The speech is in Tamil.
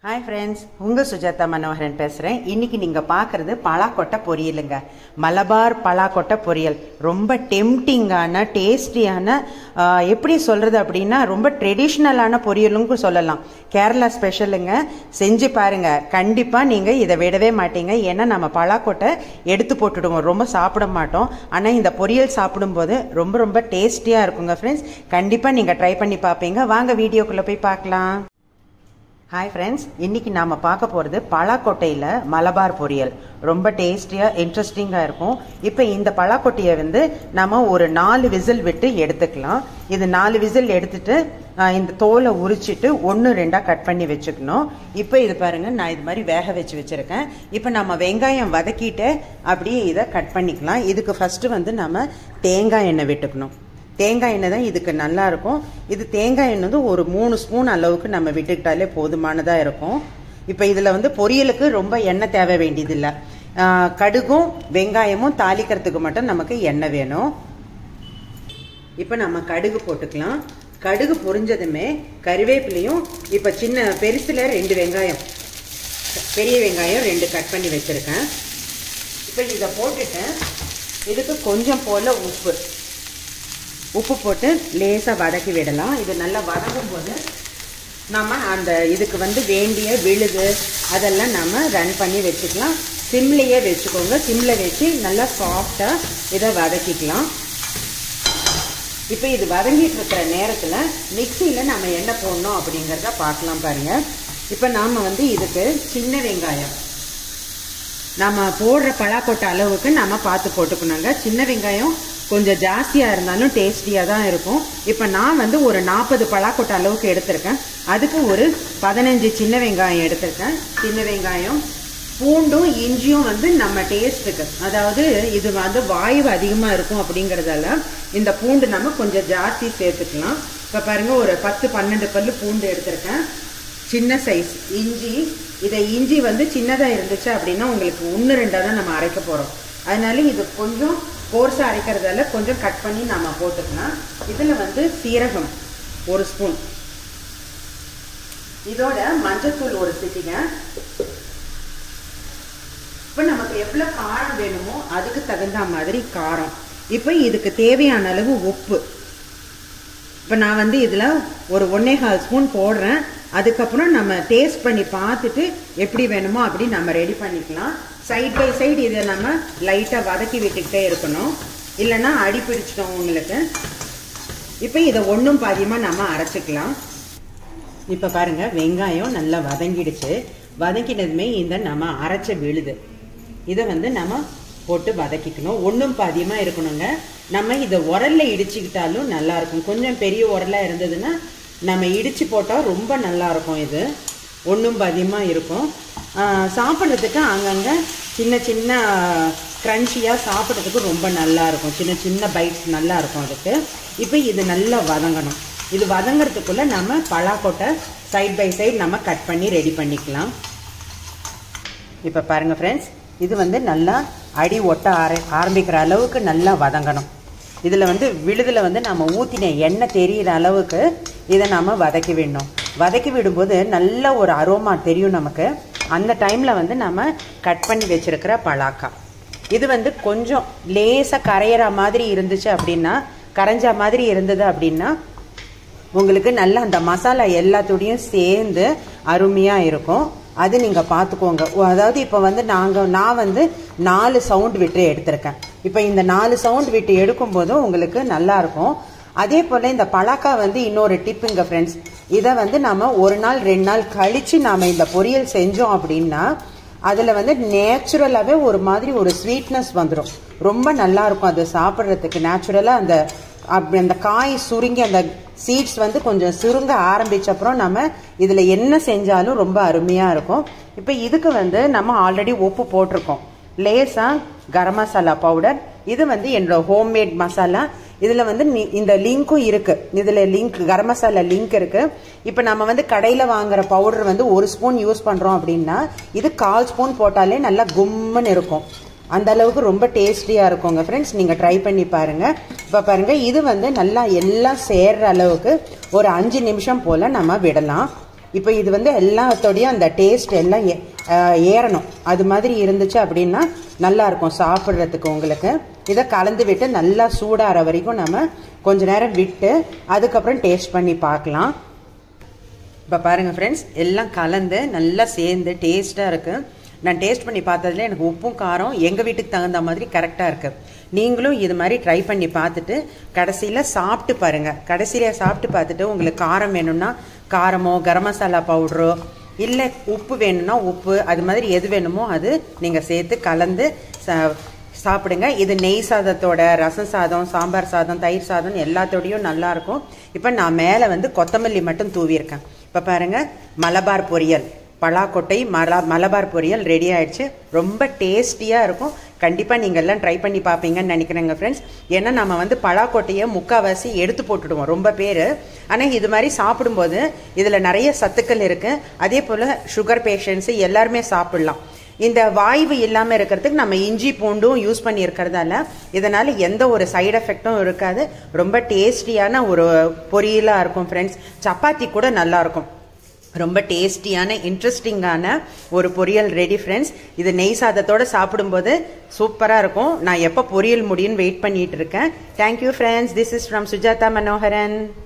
ஹாய் ஃப்ரெண்ட்ஸ் உங்கள் சுஜாதா மனோகரன் பேசுகிறேன் இன்னைக்கு நீங்கள் பார்க்குறது பலாக்கொட்டை பொரியலுங்க மலபார் பலாக்கொட்டை பொரியல் ரொம்ப டெம்டிங்கான டேஸ்டியான எப்படி சொல்கிறது அப்படின்னா ரொம்ப ட்ரெடிஷ்னலான பொரியலுங்க சொல்லலாம் கேரளா ஸ்பெஷலுங்க செஞ்சு பாருங்க கண்டிப்பாக நீங்கள் இதை விடவே மாட்டீங்க ஏன்னா நம்ம பலாக்கொட்டை எடுத்து போட்டுடுவோம் ரொம்ப சாப்பிட மாட்டோம் ஆனால் இந்த பொரியல் சாப்பிடும்போது ரொம்ப ரொம்ப டேஸ்டியாக இருக்குங்க ஃப்ரெண்ட்ஸ் கண்டிப்பாக நீங்கள் ட்ரை பண்ணி பார்ப்பீங்க வாங்க வீடியோக்குள்ளே போய் பார்க்கலாம் ஹாய் ஃப்ரெண்ட்ஸ் இன்னைக்கு நாம் பார்க்க போகிறது பலாக்கொட்டையில் மலபார் பொரியல் ரொம்ப டேஸ்டியாக இன்ட்ரெஸ்டிங்காக இருக்கும் இப்போ இந்த பலாக்கொட்டையை வந்து நம்ம ஒரு நாலு விசில் விட்டு எடுத்துக்கலாம் இது நாலு விசில் எடுத்துட்டு இந்த தோலை உரிச்சிட்டு ஒன்று ரெண்டாக கட் பண்ணி வச்சுக்கணும் இப்போ இது பாருங்கள் நான் இது மாதிரி வேக வச்சு வச்சுருக்கேன் இப்போ நம்ம வெங்காயம் வதக்கிட்டு அப்படியே இதை கட் பண்ணிக்கலாம் இதுக்கு ஃபஸ்ட்டு வந்து நம்ம தேங்காய் எண்ணெய் விட்டுக்கணும் தேங்காய் எண்ணெய் தான் இதுக்கு நல்லா இருக்கும் இது தேங்காய் எண்ணெய் வந்து ஒரு மூணு ஸ்பூன் அளவுக்கு நம்ம விட்டுக்கிட்டாலே போதுமானதாக இருக்கும் இப்போ இதில் வந்து பொரியலுக்கு ரொம்ப எண்ணெய் தேவை வேண்டியதில்லை கடுகும் வெங்காயமும் தாளிக்கிறதுக்கு மட்டும் நமக்கு எண்ணெய் வேணும் இப்போ நம்ம கடுகு போட்டுக்கலாம் கடுகு பொரிஞ்சதுமே கருவேப்பிலையும் இப்போ சின்ன பெருசில் ரெண்டு வெங்காயம் பெரிய வெங்காயம் ரெண்டு கட் பண்ணி வச்சுருக்கேன் இப்போ இதை போட்டுட்டு இதுக்கு கொஞ்சம் போல் உப்பு உப்பு போட்டு லேசாக வதக்கி விடலாம் இது நல்லா வதங்கும் போது நம்ம அந்த இதுக்கு வந்து வேண்டிய விழுது அதெல்லாம் நம்ம ரன் பண்ணி வச்சுக்கலாம் சிம்லேயே வச்சுக்கோங்க சிம்மில் வச்சு நல்லா சாஃப்டாக இதை வதக்கிக்கலாம் இப்போ இது வதங்கிட்டு இருக்கிற நேரத்தில் மிக்சியில் நம்ம என்ன போடணும் அப்படிங்கிறத பார்க்கலாம் பாருங்கள் இப்போ நாம் வந்து இதுக்கு சின்ன வெங்காயம் நம்ம போடுற பலாக்கொட்டை அளவுக்கு நம்ம பார்த்து போட்டுக்கணுங்க சின்ன வெங்காயம் கொஞ்சம் ஜாஸ்தியாக இருந்தாலும் டேஸ்டியாக தான் இருக்கும் இப்போ நான் வந்து ஒரு நாற்பது பலாக்கொட்டை அளவுக்கு எடுத்திருக்கேன் அதுக்கு ஒரு பதினஞ்சு சின்ன வெங்காயம் எடுத்திருக்கேன் சின்ன வெங்காயம் பூண்டும் இஞ்சியும் வந்து நம்ம டேஸ்ட்டுக்கு அதாவது இது வந்து வாயு அதிகமாக இருக்கும் அப்படிங்கிறதால இந்த பூண்டு நம்ம கொஞ்சம் ஜாஸ்தி சேர்த்துக்கலாம் இப்போ பாருங்கள் ஒரு பத்து பன்னெண்டு பல்லு பூண்டு எடுத்திருக்கேன் சின்ன சைஸ் இஞ்சி இதை இஞ்சி வந்து சின்னதாக இருந்துச்சு அப்படின்னா உங்களுக்கு ஒன்று ரெண்டாக தான் நம்ம அரைக்க போகிறோம் அதனால இது கொஞ்சம் கோர்ஸாக அரைக்கிறதால கொஞ்சம் கட் பண்ணி நம்ம போட்டுக்கலாம் இதில் வந்து சீரகம் ஒரு ஸ்பூன் இதோட மஞ்சத்தூள் ஒரு சிட்டிங்க இப்போ நமக்கு எவ்வளோ காரம் வேணுமோ அதுக்கு தகுந்த மாதிரி காரம் இப்போ இதுக்கு தேவையான அளவு உப்பு இப்போ நான் வந்து இதில் ஒரு ஒன்னே கால் ஸ்பூன் போடுறேன் அதுக்கப்புறம் நம்ம டேஸ்ட் பண்ணி பார்த்துட்டு எப்படி வேணுமோ அப்படி நம்ம ரெடி பண்ணிக்கலாம் சைட் பை சைடு இதை நம்ம லைட்டாக வதக்கி விட்டுக்கிட்டே இருக்கணும் இல்லைன்னா அடி பிடிச்சிட்டோம் உங்களுக்கு இப்போ இதை ஒன்றும் பாதியமாக நம்ம அரைச்சிக்கலாம் இப்போ பாருங்கள் வெங்காயம் நல்லா வதங்கிடுச்சு வதங்கினதுமே இந்த நம்ம அரைச்ச விழுது இதை வந்து நம்ம போட்டு வதக்கிக்கணும் ஒன்றும் பாதியமாக இருக்கணுங்க நம்ம இதை உரலில் இடிச்சுக்கிட்டாலும் நல்லாயிருக்கும் கொஞ்சம் பெரிய உரலாக இருந்ததுன்னா நம்ம இடித்து போட்டால் ரொம்ப நல்லாயிருக்கும் இது ஒன்றும் பாதியமாக இருக்கும் சாப்பிட்றதுக்கு அங்கங்கே சின்ன சின்ன க்ரன்ச்சியாக சாப்பிட்றதுக்கு ரொம்ப நல்லாயிருக்கும் சின்ன சின்ன பைட்ஸ் நல்லா இருக்கும் அதுக்கு இப்போ இது நல்லா வதங்கணும் இது வதங்கிறதுக்குள்ளே நம்ம பலாக்கொட்டை சைட் பை சைடு நம்ம கட் பண்ணி ரெடி பண்ணிக்கலாம் இப்போ பாருங்கள் ஃப்ரெண்ட்ஸ் இது வந்து நல்லா அடி ஒட்ட ஆர ஆரம்பிக்கிற அளவுக்கு நல்லா வதங்கணும் இதில் வந்து விழுதில் வந்து நம்ம ஊற்றின எண்ணெய் தெரிகிற அளவுக்கு இதை நம்ம வதக்கி விடணும் வதக்கி விடும்போது நல்ல ஒரு அரோமா தெரியும் நமக்கு அந்த டைமில் வந்து நம்ம கட் பண்ணி வச்சுருக்கிற பலாக்கா இது வந்து கொஞ்சம் லேசாக கரையிற மாதிரி இருந்துச்சு அப்படின்னா கரைஞ்ச மாதிரி இருந்தது அப்படின்னா உங்களுக்கு நல்லா அந்த மசாலா எல்லாத்தோடையும் சேர்ந்து அருமையாக இருக்கும் அது நீங்கள் பார்த்துக்கோங்க அதாவது இப்போ வந்து நாங்கள் நான் வந்து நாலு சவுண்ட் விட்டு எடுத்திருக்கேன் இப்போ இந்த நாலு சவுண்ட் விட்டு எடுக்கும்போதும் உங்களுக்கு நல்லாயிருக்கும் அதே போல் இந்த பலாக்கா வந்து இன்னொரு டிப்புங்க ஃப்ரெண்ட்ஸ் இதை வந்து நம்ம ஒரு நாள் ரெண்டு நாள் கழித்து நாம் இந்த பொரியல் செஞ்சோம் அப்படின்னா அதில் வந்து நேச்சுரலாகவே ஒரு மாதிரி ஒரு ஸ்வீட்னஸ் வந்துடும் ரொம்ப நல்லாயிருக்கும் அது சாப்பிட்றதுக்கு நேச்சுரலாக அந்த அப்படி அந்த காய் சுருங்கி அந்த சீட்ஸ் வந்து கொஞ்சம் சுருங்க ஆரம்பிச்ச அப்புறம் நம்ம இதில் என்ன செஞ்சாலும் ரொம்ப அருமையாக இருக்கும் இப்போ இதுக்கு வந்து நம்ம ஆல்ரெடி உப்பு போட்டிருக்கோம் லேசாக கரம் மசாலா பவுடர் இது வந்து என்னோட ஹோம்மேட் மசாலா இதில் வந்து இந்த லிங்க்கும் இருக்குது இதில் லிங்க் கரம் மசாலா லிங்க் இருக்குது இப்போ நம்ம வந்து கடையில் வாங்குற பவுடர் வந்து ஒரு ஸ்பூன் யூஸ் பண்ணுறோம் அப்படின்னா இது கால் ஸ்பூன் போட்டாலே நல்லா கும்முன்னு இருக்கும் அந்த அளவுக்கு ரொம்ப டேஸ்டியாக இருக்குங்க ஃப்ரெண்ட்ஸ் நீங்கள் ட்ரை பண்ணி பாருங்கள் இப்போ பாருங்கள் இது வந்து நல்லா எல்லாம் சேர்ற அளவுக்கு ஒரு அஞ்சு நிமிஷம் போல் நம்ம விடலாம் இப்போ இது வந்து எல்லாத்தோடையும் அந்த டேஸ்ட் எல்லாம் ஏ- ஆஹ் ஏறணும் அது மாதிரி இருந்துச்சு அப்படின்னா நல்லா இருக்கும் சாப்பிட்றதுக்கு உங்களுக்கு இதை கலந்து விட்டு நல்லா சூடாகிற வரைக்கும் நம்ம கொஞ்ச நேரம் விட்டு அதுக்கப்புறம் டேஸ்ட் பண்ணி பார்க்கலாம் இப்போ பாருங்கள் ஃப்ரெண்ட்ஸ் எல்லாம் கலந்து நல்லா சேர்ந்து டேஸ்ட்டாக இருக்குது நான் டேஸ்ட் பண்ணி பார்த்ததுல எனக்கு உப்பும் காரம் எங்கள் வீட்டுக்கு தகுந்த மாதிரி கரெக்டாக இருக்குது நீங்களும் இது மாதிரி ட்ரை பண்ணி பார்த்துட்டு கடைசியில் சாப்பிட்டு பாருங்கள் கடைசியில் சாப்பிட்டு பார்த்துட்டு உங்களுக்கு காரம் வேணும்னா காரமோ கரம் மசாலா பவுடரோ இல்லை உப்பு வேணும்னா உப்பு அது மாதிரி எது வேணுமோ அது நீங்கள் சேர்த்து கலந்து ச- சாப்பிடுங்க இது நெய் சாதத்தோட ரசம் சாதம் சாம்பார் சாதம் தயிர் சாதம் எல்லாத்தோடையும் நல்லா இருக்கும் இப்போ நான் மேலே வந்து கொத்தமல்லி மட்டும் தூவியிருக்கேன் இப்போ பாருங்க மலபார் பொரியல் பலாக்கொட்டை மல மலபார் பொரியல் ரெடி ஆயிடுச்சு ரொம்ப டேஸ்டியாக இருக்கும் கண்டிப்பாக நீங்கள் எல்லாம் ட்ரை பண்ணி பார்ப்பீங்கன்னு நினைக்கிறேங்க ஃப்ரெண்ட்ஸ் ஏன்னா நம்ம வந்து பலாக்கொட்டையை முக்கால்வாசி எடுத்து போட்டுடுவோம் ரொம்ப பேர் ஆனால் இது மாதிரி சாப்பிடும்போது இதில் நிறைய சத்துக்கள் இருக்குது அதே போல் சுகர் பேஷண்ட்ஸு எல்லாருமே சாப்பிடலாம் இந்த வாய்வு இல்லாமல் இருக்கிறதுக்கு நம்ம இஞ்சி பூண்டும் யூஸ் பண்ணி இருக்கிறதால இதனால் எந்த ஒரு சைடு எஃபெக்டும் இருக்காது ரொம்ப டேஸ்டியான ஒரு பொரியலாக இருக்கும் ஃப்ரெண்ட்ஸ் சப்பாத்தி கூட நல்லா இருக்கும் ரொம்ப டேஸ்டியான இன்ட்ரெஸ்டிங்கான ஒரு பொரியல் ரெடி ஃப்ரெண்ட்ஸ் இது நெய் சாதத்தோட சாப்பிடும்போது சூப்பராக இருக்கும் நான் எப்போ பொரியல் முடியும்னு வெயிட் பண்ணிட்டு இருக்கேன் thank you friends this is from Sujatha Manoharan